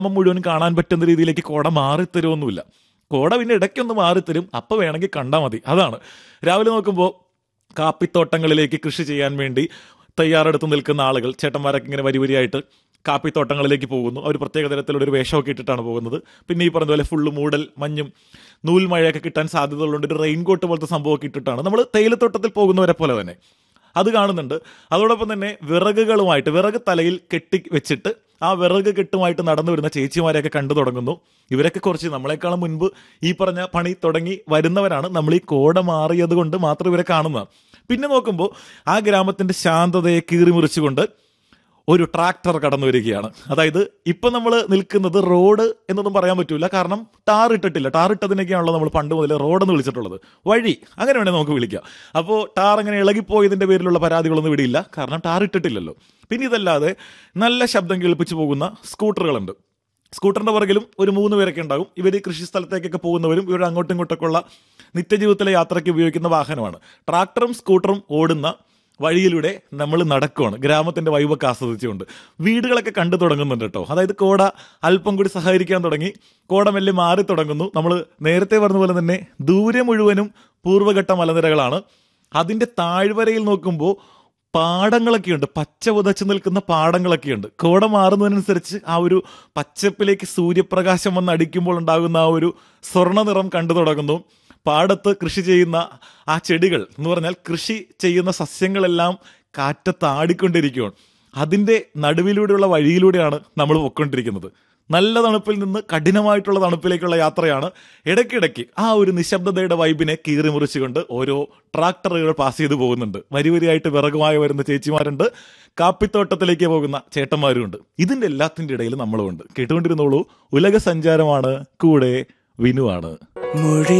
ഗ്രാമം മുഴുവൻ കാണാൻ പറ്റുന്ന രീതിയിലേക്ക് കോട മാറിത്തരുമൊന്നുമില്ല കോട പിന്നെ ഇടയ്ക്കൊന്ന് മാറിത്തരും അപ്പം വേണമെങ്കിൽ കണ്ടാൽ മതി അതാണ് രാവിലെ നോക്കുമ്പോൾ കാപ്പിത്തോട്ടങ്ങളിലേക്ക് കൃഷി ചെയ്യാൻ വേണ്ടി തയ്യാറെടുത്ത് നിൽക്കുന്ന ആളുകൾ ചേട്ടന്മാരൊക്കെ ഇങ്ങനെ വരി വരിയായിട്ട് കാപ്പിത്തോട്ടങ്ങളിലേക്ക് പോകുന്നു അവർ പ്രത്യേക തരത്തിലുള്ള ഒരു വേഷമൊക്കെ ഇട്ടിട്ടാണ് പോകുന്നത് പിന്നെ ഈ പറഞ്ഞ പോലെ ഫുള്ള് മൂടൽ മഞ്ഞും നൂൽമഴയൊക്കെ കിട്ടാൻ സാധ്യതയുള്ളതുകൊണ്ട് ഒരു റെയിൻകോട്ട് പോലത്തെ സംഭവമൊക്കെ ഇട്ടിട്ടാണ് നമ്മൾ തേയിലത്തോട്ടത്തിൽ പോകുന്നവരെ പോലെ തന്നെ അത് കാണുന്നുണ്ട് അതോടൊപ്പം തന്നെ വിറകുകളുമായിട്ട് വിറക് തലയിൽ കെട്ടി വെച്ചിട്ട് ആ വിറക് കെട്ടുമായിട്ട് നടന്നു വരുന്ന ചേച്ചിമാരെയൊക്കെ കണ്ടു തുടങ്ങുന്നു ഇവരൊക്കെ കുറച്ച് നമ്മളെക്കാളും മുൻപ് ഈ പറഞ്ഞ പണി തുടങ്ങി വരുന്നവരാണ് നമ്മൾ ഈ കോട മാറിയത് കൊണ്ട് മാത്രം ഇവരെ കാണുന്നത് പിന്നെ നോക്കുമ്പോൾ ആ ഗ്രാമത്തിന്റെ ശാന്തതയെ കീറിമുറിച്ചുകൊണ്ട് ഒരു ട്രാക്ടർ കടന്നു വരികയാണ് അതായത് ഇപ്പൊ നമ്മൾ നിൽക്കുന്നത് റോഡ് എന്നൊന്നും പറയാൻ പറ്റൂല കാരണം ടാർ ഇട്ടിട്ടില്ല ടാർ ഇട്ടതിനൊക്കെയാണല്ലോ നമ്മൾ പണ്ട് മുതൽ റോഡെന്ന് വിളിച്ചിട്ടുള്ളത് വഴി അങ്ങനെ വേണേൽ നമുക്ക് വിളിക്കാം അപ്പോൾ ടാർ അങ്ങനെ ഇളകിപ്പോയതിന്റെ പേരിലുള്ള പരാതികളൊന്നും ഇവിടെ ഇല്ല കാരണം ടാർ ഇട്ടിട്ടില്ലല്ലോ പിന്നെ ഇതല്ലാതെ നല്ല ശബ്ദം കേൾപ്പിച്ചു പോകുന്ന സ്കൂട്ടറുകളുണ്ട് സ്കൂട്ടറിന്റെ പുറകിലും ഒരു മൂന്ന് പേരൊക്കെ ഉണ്ടാകും ഇവർ കൃഷി സ്ഥലത്തേക്കൊക്കെ പോകുന്നവരും ഇവർ അങ്ങോട്ടും ഇങ്ങോട്ടൊക്കെ ഉള്ള നിത്യജീവിതത്തിലെ യാത്രയ്ക്ക് ഉപയോഗിക്കുന്ന വാഹനമാണ് ട്രാക്ടറും സ്കൂട്ടറും ഓടുന്ന വഴിയിലൂടെ നമ്മൾ നടക്കുവാണ് ഗ്രാമത്തിന്റെ വൈബൊക്കെ ആസ്വദിച്ചുകൊണ്ട് വീടുകളൊക്കെ കണ്ടു തുടങ്ങുന്നുണ്ട് കേട്ടോ അതായത് കോട അല്പം കൂടി സഹകരിക്കാൻ തുടങ്ങി കോട മെല്ലെ മാറി തുടങ്ങുന്നു നമ്മൾ നേരത്തെ പറഞ്ഞ പോലെ തന്നെ ദൂരെ മുഴുവനും പൂർവ്വഘട്ട മലനിരകളാണ് അതിന്റെ താഴ്വരയിൽ നോക്കുമ്പോൾ പാടങ്ങളൊക്കെ ഉണ്ട് പച്ച പുതച്ച് നിൽക്കുന്ന പാടങ്ങളൊക്കെ ഉണ്ട് കോട മാറുന്നതിനനുസരിച്ച് ആ ഒരു പച്ചപ്പിലേക്ക് സൂര്യപ്രകാശം വന്ന് അടിക്കുമ്പോൾ ഉണ്ടാകുന്ന ആ ഒരു സ്വർണ്ണ നിറം കണ്ടു തുടങ്ങുന്നു പാടത്ത് കൃഷി ചെയ്യുന്ന ആ ചെടികൾ എന്ന് പറഞ്ഞാൽ കൃഷി ചെയ്യുന്ന സസ്യങ്ങളെല്ലാം കാറ്റത്ത് ആടിക്കൊണ്ടിരിക്കുകയാണ് അതിന്റെ നടുവിലൂടെയുള്ള വഴിയിലൂടെയാണ് നമ്മൾ പൊയ്ക്കൊണ്ടിരിക്കുന്നത് നല്ല തണുപ്പിൽ നിന്ന് കഠിനമായിട്ടുള്ള തണുപ്പിലേക്കുള്ള യാത്രയാണ് ഇടയ്ക്കിടയ്ക്ക് ആ ഒരു നിശബ്ദതയുടെ വൈബിനെ കീറി മുറിച്ചുകൊണ്ട് ഓരോ ട്രാക്ടറുകൾ പാസ് ചെയ്തു പോകുന്നുണ്ട് വരി വരിയായിട്ട് വിറകുമായി വരുന്ന ചേച്ചിമാരുണ്ട് കാപ്പിത്തോട്ടത്തിലേക്ക് പോകുന്ന ചേട്ടന്മാരുമുണ്ട് ഇതിന്റെ എല്ലാത്തിന്റെ ഇടയിൽ നമ്മളുമുണ്ട് കേട്ടുകൊണ്ടിരുന്നോളൂ ഉലക സഞ്ചാരമാണ് കൂടെ വിനുവാണ് മൊഴി